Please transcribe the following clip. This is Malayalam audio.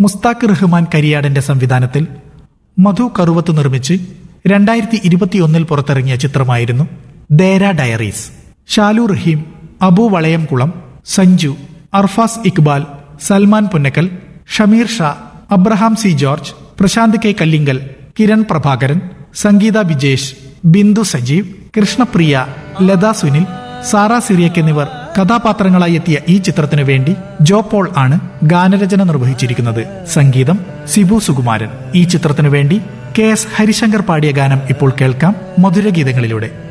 മുസ്താഖ് റഹ്മാൻ കരിയാടന്റെ സംവിധാനത്തിൽ മധു കറുവത്ത് നിർമ്മിച്ച് രണ്ടായിരത്തി ഇരുപത്തിയൊന്നിൽ പുറത്തിറങ്ങിയ ചിത്രമായിരുന്നു Dera diaries Shalu Rahim Abu Valayamkulam Sanju Arfaz Iqbal Salman Punnakkal Shameer Sha Abraham C George Prasanth K Kallingal Kiran Prabhakaran Sangeetha Vijesh Bindu Sajeev Krishnapriya Latha Sunil Sara Cyriac എന്നിവർ കഥാപാത്രങ്ങളായി എത്തിയ ഈ ചിത്രത്തിനു വേണ്ടി ജോ പോൾ ആണ് ഗാനരചന നിർവഹിച്ചിരിക്കുന്നത് സംഗീതം സിബു സുകുമാരൻ ഈ ചിത്രത്തിനു വേണ്ടി കെ എസ് ഹരിശങ്കർ പാടിയ ഗാനം ഇപ്പോൾ കേൾക്കാം മധുരഗീതങ്ങളിലൂടെ